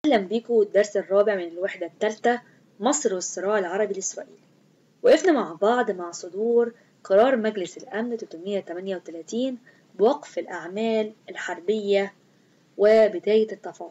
أهلا بيكم الدرس الرابع من الوحدة الثالثة مصر والصراع العربي الإسرائيلي وقفنا مع بعض مع صدور قرار مجلس الأمن 338 بوقف الأعمال الحربية وبداية التفاوض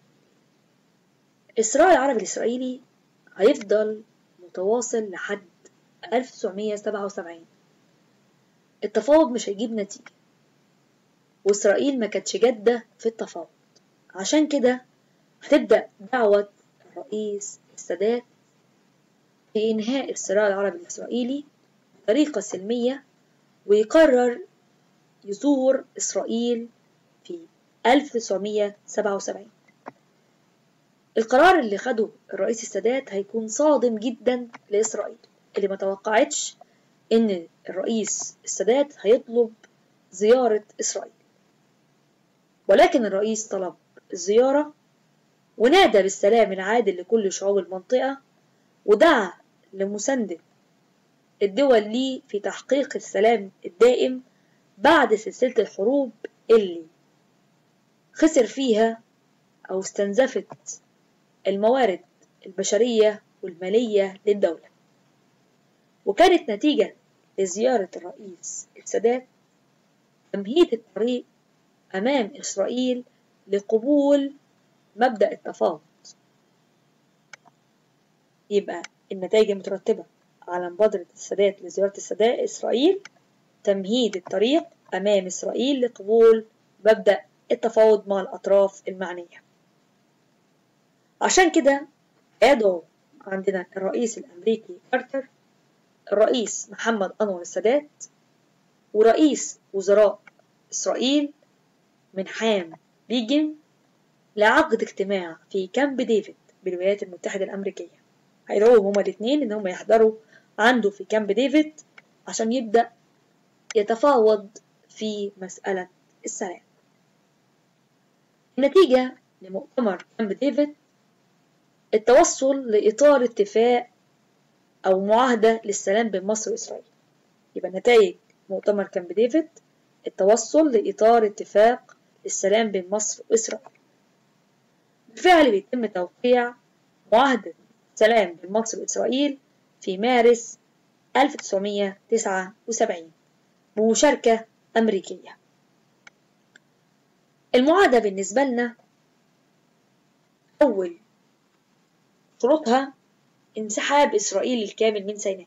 الصراع العربي الإسرائيلي هيفضل متواصل لحد 1977 التفاوض مش هيجيب نتيجة وإسرائيل ما كانتش جادة في التفاوض عشان كده هتبدأ دعوة الرئيس السادات بإنهاء الصراع العربي الإسرائيلي بطريقة سلمية ويقرر يزور إسرائيل في 1977 القرار اللي خده الرئيس السادات هيكون صادم جدا لإسرائيل اللي ما توقعتش إن الرئيس السادات هيطلب زيارة إسرائيل ولكن الرئيس طلب الزيارة ونادى بالسلام العادل لكل شعوب المنطقة ودعا لمساندة الدول ليه في تحقيق السلام الدائم بعد سلسلة الحروب اللي خسر فيها أو استنزفت الموارد البشرية والمالية للدولة وكانت نتيجة لزيارة الرئيس السادات تمهيد الطريق أمام إسرائيل لقبول مبدأ التفاوض يبقى النتائج المترتبة على مبادرة السادات لزيارة السادات إسرائيل تمهيد الطريق أمام إسرائيل لقبول مبدأ التفاوض مع الأطراف المعنية عشان كده أدعو عندنا الرئيس الأمريكي كارتر الرئيس محمد أنور السادات ورئيس وزراء إسرائيل من حام بيجن لعقد اجتماع في كامب ديفيد بالولايات المتحدة الأمريكية هيدعوهم هما الاتنين إن هما يحضروا عنده في كامب ديفيد عشان يبدأ يتفاوض في مسألة السلام النتيجة لمؤتمر كامب ديفيد التوصل لإطار اتفاق أو معاهدة للسلام بين مصر وإسرائيل يبقى نتائج مؤتمر كامب ديفيد التوصل لإطار اتفاق للسلام بين مصر وإسرائيل بالفعل بيتم توقيع معاهدة سلام بين مصر وإسرائيل في مارس 1979 بمشاركة أمريكية المعاهدة بالنسبة لنا أول شروطها انسحاب إسرائيل الكامل من سيناء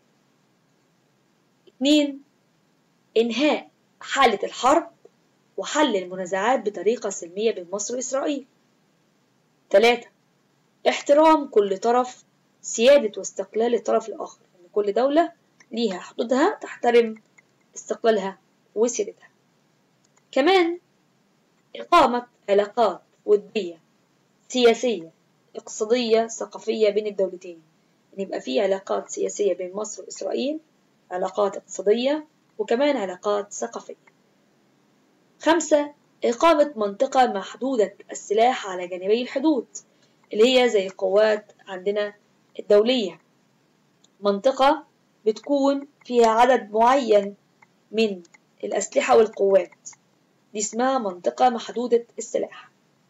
اتنين إنهاء حالة الحرب وحل المنازعات بطريقة سلمية بين مصر وإسرائيل تلاتة احترام كل طرف سيادة واستقلال الطرف الآخر إن كل دولة ليها حدودها تحترم استقلالها وسيادتها كمان إقامة علاقات ودية سياسية اقتصادية ثقافية بين الدولتين إن يبقى في علاقات سياسية بين مصر وإسرائيل علاقات اقتصادية وكمان علاقات ثقافية خمسة إقامة منطقة محدودة السلاح على جانبي الحدود اللي هي زي قوات عندنا الدولية منطقة بتكون فيها عدد معين من الأسلحة والقوات دي اسمها منطقة محدودة السلاح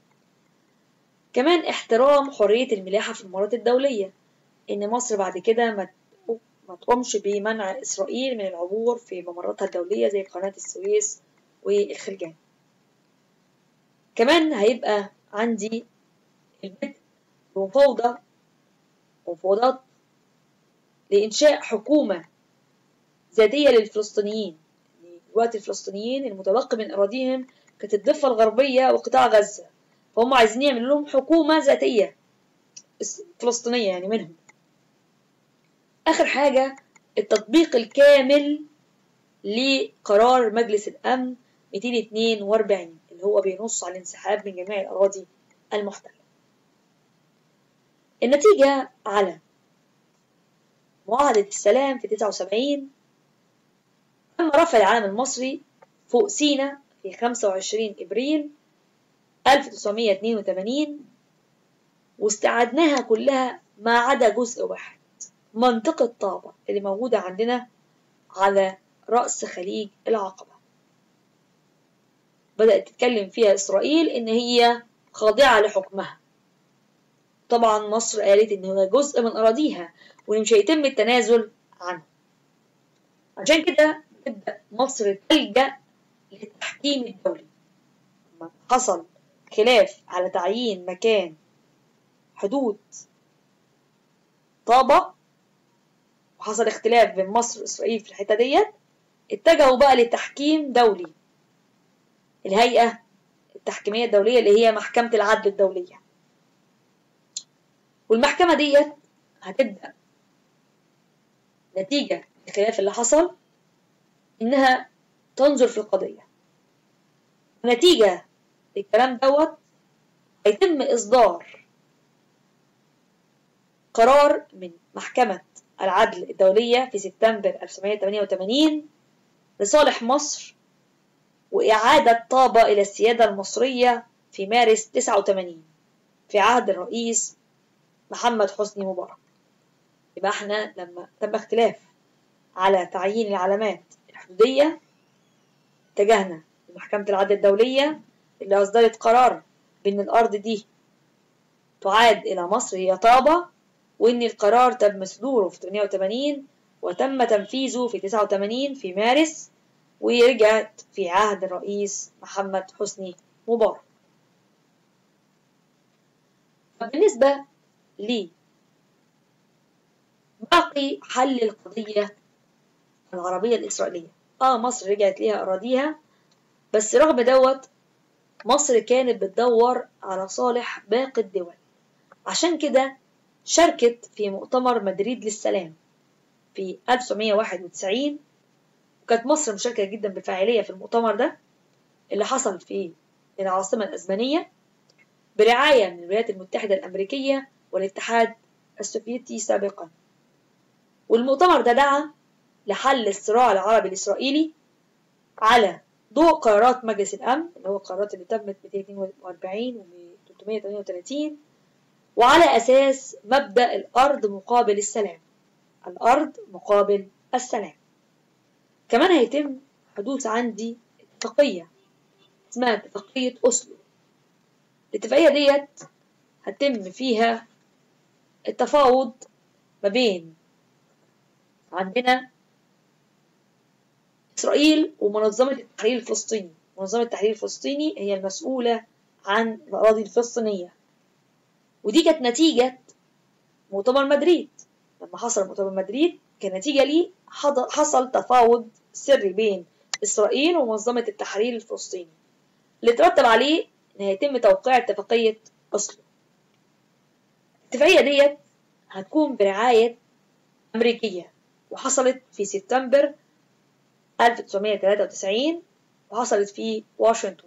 كمان احترام حرية الملاحة في الممرات الدولية إن مصر بعد كده ما ما تقومش بمنع إسرائيل من العبور في ممراتها الدولية زي قناة السويس والخلجان كمان هيبقى عندي البدء بمفاوضة مفاوضات لإنشاء حكومة ذاتية للفلسطينيين دلوقتي الفلسطينيين المتبقي من أراضيهم كانت الضفة الغربية وقطاع غزة فهم عايزين يعملوا لهم حكومة ذاتية فلسطينية يعني منهم آخر حاجة التطبيق الكامل لقرار مجلس الأمن 242 اللي هو بينص على الانسحاب من جميع الأراضي المحتلة النتيجة على معاهدة السلام في 79 تم رفع العلم المصري فوق سينا في 25 إبريل 1982 واستعدناها كلها ما عدا جزء واحد منطقة طابة اللي موجودة عندنا على رأس خليج العقبة بدأت تتكلم فيها إسرائيل إن هي خاضعة لحكمها طبعا مصر قالت إن هو جزء من أراضيها وإن مش هيتم التنازل عنه عشان كده تبدأ مصر تلجأ للتحكيم الدولي لما حصل خلاف على تعيين مكان حدود طابة وحصل اختلاف بين مصر وإسرائيل في الحتة ديت اتجهوا بقى لتحكيم دولي الهيئة التحكيمية الدولية اللي هي محكمة العدل الدولية والمحكمة ديت هتبدأ نتيجة الخلاف اللي حصل إنها تنظر في القضية ونتيجة للكلام دوت هيتم إصدار قرار من محكمة العدل الدولية في سبتمبر 1988 لصالح مصر وإعادة طابة إلى السيادة المصرية في مارس 89 في عهد الرئيس محمد حسني مبارك يبقى احنا لما تم اختلاف على تعيين العلامات الحدودية اتجهنا لمحكمة العدل الدولية اللي أصدرت قرار بأن الأرض دي تعاد إلى مصر هي طابة وإن القرار تم صدوره في 88 وتم تنفيذه في 89 في مارس ورجعت في عهد الرئيس محمد حسني مبارك بالنسبة لي باقي حل القضية العربية الإسرائيلية آه مصر رجعت ليها أراضيها بس رغم دوت مصر كانت بتدور على صالح باقي الدول عشان كده شاركت في مؤتمر مدريد للسلام في 1991 وكانت مصر مشاركة جدا بفاعلية في المؤتمر ده اللي حصل في العاصمة الأسبانية برعاية من الولايات المتحدة الأمريكية والاتحاد السوفيتي سابقا والمؤتمر ده دعا لحل الصراع العربي الإسرائيلي على ضوء قرارات مجلس الأمن اللي هو القرارات اللي تمت 242 و 338 وعلى أساس مبدأ الأرض مقابل السلام الأرض مقابل السلام كمان هيتم حدوث عندي اتفاقية اسمها اتفاقية أسلو الاتفاقية ديت هتم فيها التفاوض ما بين عندنا إسرائيل ومنظمة التحرير الفلسطيني منظمة التحرير الفلسطيني هي المسؤولة عن الأراضي الفلسطينية ودي كانت نتيجة مؤتمر مدريد لما حصل مؤتمر مدريد كنتيجة ليه حصل تفاوض سري بين إسرائيل ومنظمة التحرير الفلسطيني اللي ترتب عليه إن هيتم توقيع اتفاقية أسلو الاتفاقية ديت هتكون برعاية أمريكية وحصلت في سبتمبر 1993 وحصلت في واشنطن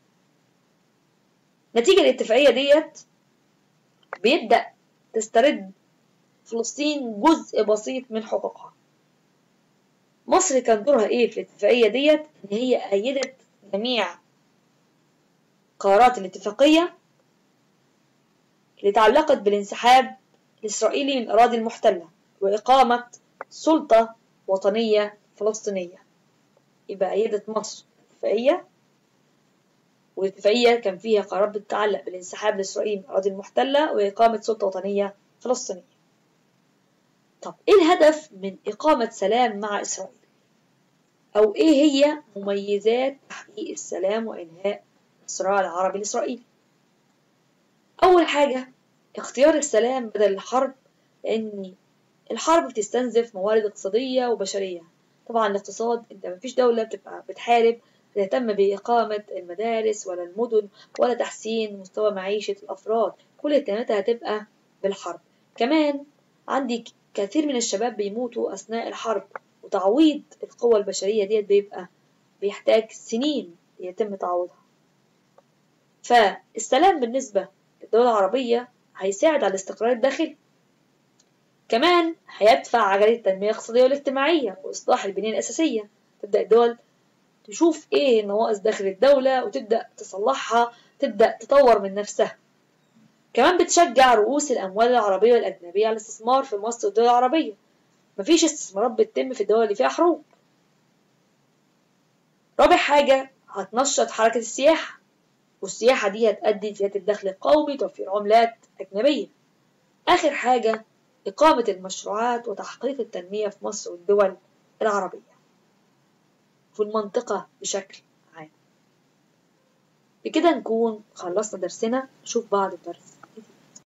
نتيجة الاتفاقية ديت بيبدأ تسترد فلسطين جزء بسيط من حقوقها مصر كان دورها ايه في الاتفاقية ديت ان هي أيدت جميع قرارات الاتفاقية اللي تعلقت بالانسحاب الإسرائيلي من الأراضي المحتلة وإقامة سلطة وطنية فلسطينية يبقى أيدت مصر الاتفاقية والاتفاقية كان فيها قرارات بتتعلق بالانسحاب الإسرائيلي من الأراضي المحتلة وإقامة سلطة وطنية فلسطينية طب إيه الهدف من إقامة سلام مع إسرائيل؟ أو إيه هي مميزات تحقيق السلام وإنهاء الصراع العربي الإسرائيلي؟ أول حاجة اختيار السلام بدل الحرب لأن الحرب بتستنزف موارد اقتصادية وبشرية طبعا الاقتصاد انت مفيش دولة بتبقى بتحارب تهتم بإقامة المدارس ولا المدن ولا تحسين مستوى معيشة الأفراد كل اهتماماتها هتبقى بالحرب كمان عندي كثير من الشباب بيموتوا أثناء الحرب وتعويض القوى البشرية ديت بيبقى بيحتاج سنين يتم تعويضها فالسلام بالنسبة للدول العربية هيساعد على الاستقرار الداخلي كمان هيدفع عجلة التنمية الاقتصادية والاجتماعية وإصلاح البنية الأساسية تبدأ الدول تشوف إيه النواقص داخل الدولة وتبدأ تصلحها تبدأ تطور من نفسها كمان بتشجع رؤوس الأموال العربية والأجنبية على الاستثمار في مصر والدول العربية مفيش استثمارات بتتم في الدول اللي فيها حروب رابع حاجة هتنشط حركة السياحة والسياحة دي هتؤدي لزيادة الدخل القومي توفير عملات أجنبية آخر حاجة إقامة المشروعات وتحقيق التنمية في مصر والدول العربية في المنطقة بشكل عام بكده نكون خلصنا درسنا نشوف بعض الدرس